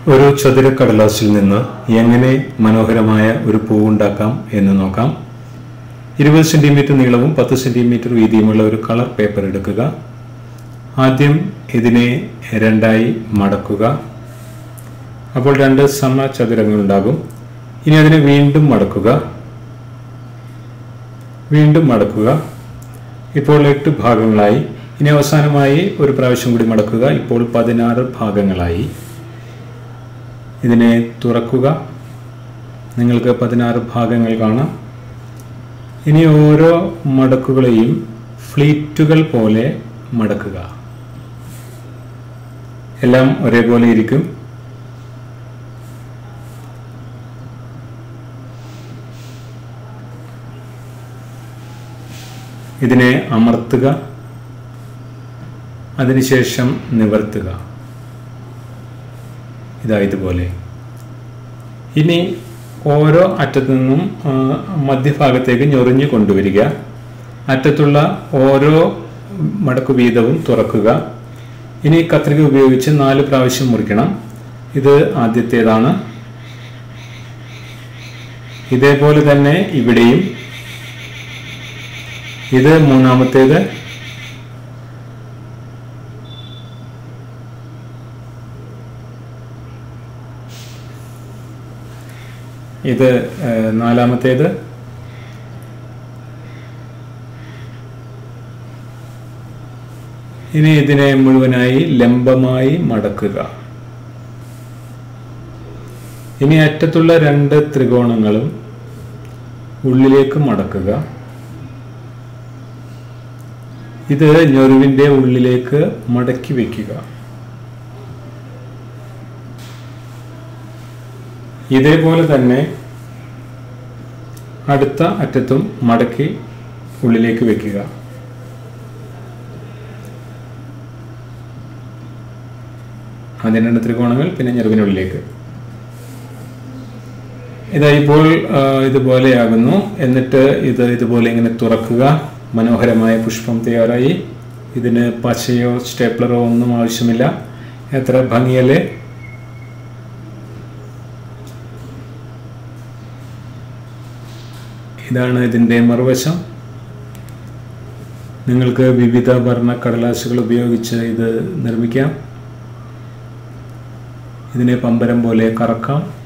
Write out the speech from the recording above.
ഒരു ചതുരക്കടലാസിൽ നിന്ന് എങ്ങനെ മനോഹരമായ ഒരു പൂവുണ്ടാക്കാം എന്ന് നോക്കാം ഇരുപത് സെന്റിമീറ്റർ നീളവും പത്ത് സെന്റിമീറ്റർ വീതിയുമുള്ള ഒരു കളർ പേപ്പർ എടുക്കുക ആദ്യം ഇതിനെ രണ്ടായി മടക്കുക അപ്പോൾ രണ്ട് സമചതുരങ്ങൾ ഉണ്ടാകും ഇനി അതിനെ വീണ്ടും മടക്കുക വീണ്ടും മടക്കുക ഇപ്പോൾ എട്ട് ഭാഗങ്ങളായി ഇനി അവസാനമായി ഒരു പ്രാവശ്യം കൂടി മടക്കുക ഇപ്പോൾ പതിനാറ് ഭാഗങ്ങളായി ഇതിനെ തുറക്കുക നിങ്ങൾക്ക് പതിനാറ് ഭാഗങ്ങൾ കാണാം ഇനി ഓരോ മടക്കുകളെയും ഫ്ലീറ്റുകൾ പോലെ മടക്കുക എല്ലാം ഒരേപോലെ ഇരിക്കും ഇതിനെ അമർത്തുക അതിനുശേഷം നിവർത്തുക ഇതാ ഇതുപോലെ ഇനി ഓരോ അറ്റത്തു നിന്നും ആ, മധ്യഭാഗത്തേക്ക് ഞൊറിഞ്ഞു കൊണ്ടുവരിക അറ്റത്തുള്ള ഓരോ മടക്കു വീതവും തുറക്കുക ഇനി കത്രിക ഉപയോഗിച്ച് നാല് പ്രാവശ്യം മുറിക്കണം ഇത് ആദ്യത്തേതാണ് ഇതേപോലെ തന്നെ ഇവിടെയും ഇത് മൂന്നാമത്തേത് ഇത് ഏഹ്, നാലാമത്തേത് ഇനി ഇതിനെ മുഴുവനായി ലംബമായി മടക്കുക ഇനി അറ്റത്തുള്ള രണ്ട് ത്രികോണങ്ങളും ഉള്ളിലേക്ക് മടക്കുക ഇത് ഞൊരുവിന്റെ ഉള്ളിലേക്ക് മടക്കി വെക്കുക ഇതേപോലെ തന്നെ അടുത്ത അറ്റത്തും മടക്കി ഉള്ളിലേക്ക് വെക്കുക ആദ്യം രണ്ട് ത്രികോണങ്ങൾ പിന്നെ ഞെറുവിനുള്ളിലേക്ക് ഇതാ ഇപ്പോൾ ആ, ഇതുപോലെയാകുന്നു എന്നിട്ട് ഇത് ഇതുപോലെ ഇങ്ങനെ തുറക്കുക മനോഹരമായ പുഷ്പം തയ്യാറായി ഇതിന് പശയോ സ്റ്റേപ്ലറോ ഒന്നും ആവശ്യമില്ല എത്ര ഭംഗിയല്ലേ ഇതാണ് ഇതിൻ്റെ മറുവശം നിങ്ങൾക്ക് വിവിധ വർണ്ണ കടലാസുകൾ ഉപയോഗിച്ച് ഇത് നിർമ്മിക്കാം ഇതിനെ പമ്പരം പോലെ കറക്കാം